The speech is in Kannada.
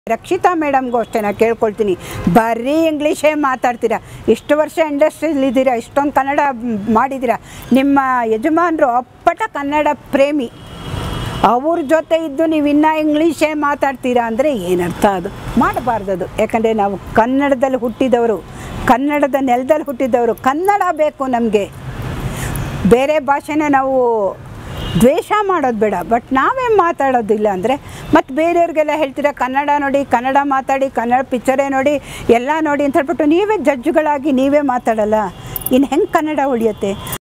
ರಕ್ಷಿತಾ ಮೇಡಮ್ಗೂ ಅಷ್ಟೇ ನಾನು ಕೇಳ್ಕೊಳ್ತೀನಿ ಬರೀ ಇಂಗ್ಲೀಷೇ ಮಾತಾಡ್ತೀರಾ ಇಷ್ಟು ವರ್ಷ ಇಂಡಸ್ಟ್ರಿಯಲ್ಲಿ ಇದ್ದೀರಾ ಇಷ್ಟೊಂದು ಕನ್ನಡ ಮಾಡಿದ್ದೀರಾ ನಿಮ್ಮ ಯಜಮಾನರು ಅಪ್ಪಟ ಕನ್ನಡ ಪ್ರೇಮಿ ಅವ್ರ ಜೊತೆ ಇದ್ದು ನೀವು ಇನ್ನೂ ಇಂಗ್ಲೀಷೇ ಮಾತಾಡ್ತೀರಾ ಅಂದರೆ ಏನರ್ಥ ಅದು ಮಾಡಬಾರ್ದು ಅದು ಯಾಕಂದರೆ ನಾವು ಕನ್ನಡದಲ್ಲಿ ಹುಟ್ಟಿದವರು ಕನ್ನಡದ ನೆಲದಲ್ಲಿ ಹುಟ್ಟಿದವರು ಕನ್ನಡ ಬೇಕು ನಮಗೆ ಬೇರೆ ಭಾಷೆನ ನಾವು ದ್ವೇಷ ಮಾಡೋದು ಬೇಡ ಬಟ್ ನಾವೇ ಮಾತಾಡೋದಿಲ್ಲ ಅಂದರೆ ಮತ್ತು ಬೇರೆಯವ್ರಿಗೆಲ್ಲ ಹೇಳ್ತೀರಾ ಕನ್ನಡ ನೋಡಿ ಕನ್ನಡ ಮಾತಾಡಿ ಕನ್ನಡ ಪಿಕ್ಚರೇ ನೋಡಿ ಎಲ್ಲ ನೋಡಿ ಅಂತ ಹೇಳ್ಬಿಟ್ಟು ನೀವೇ ಜಡ್ಜ್ಗಳಾಗಿ ನೀವೇ ಮಾತಾಡಲ್ಲ ಇನ್ನು ಹೆಂಗೆ ಕನ್ನಡ ಉಳಿಯುತ್ತೆ